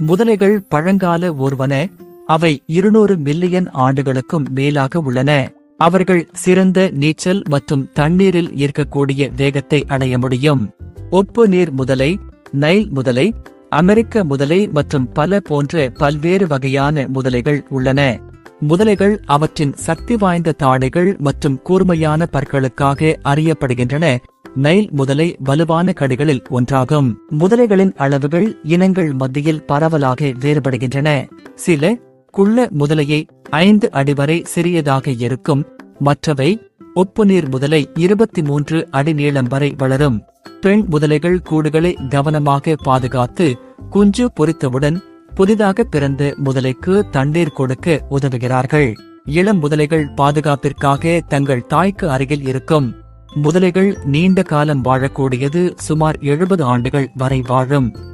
முதலைகள் பழங்கால ஊர்வன அவை இருநூறு மில்லியன் ஆண்டுகளுக்கும் மேலாக உள்ளன அவர்கள் சிறந்த நீச்சல் மற்றும் தண்ணீரில் இருக்கக்கூடிய வேகத்தை அடைய முடியும் உப்பு நீர் முதலை நைல் முதலை அமெரிக்க முதலை மற்றும் பல போன்ற பல்வேறு வகையான முதலைகள் உள்ளன முதலைகள் அவற்றின் சக்தி வாய்ந்த தாடைகள் மற்றும் கூர்மையான பற்களுக்காக அறியப்படுகின்றன நைல் முதலை வலுவான கடிகளில் ஒன்றாகும் முதலைகளின் அளவுகள் இனங்கள் மத்தியில் பரவலாக வேறுபடுகின்றன சில குள்ள முதலையை ஐந்து அடி வரை சிறியதாக இருக்கும் மற்றவை உப்பு நீர் முதலை இருபத்தி மூன்று அடி நீளம் வரை வளரும் பெண் முதலைகள் கூடுகளை கவனமாக பாதுகாத்து குஞ்சு பொரித்தவுடன் புதிதாக பிறந்த முதலைக்கு தண்ணீர் கொடுக்க உதவுகிறார்கள் இளம் முதலைகள் பாதுகாப்பிற்காக தங்கள் தாய்க்கு அருகில் இருக்கும் முதலைகள் நீண்ட காலம் வாழக்கூடியது சுமார் எழுபது ஆண்டுகள் வரை வாழும்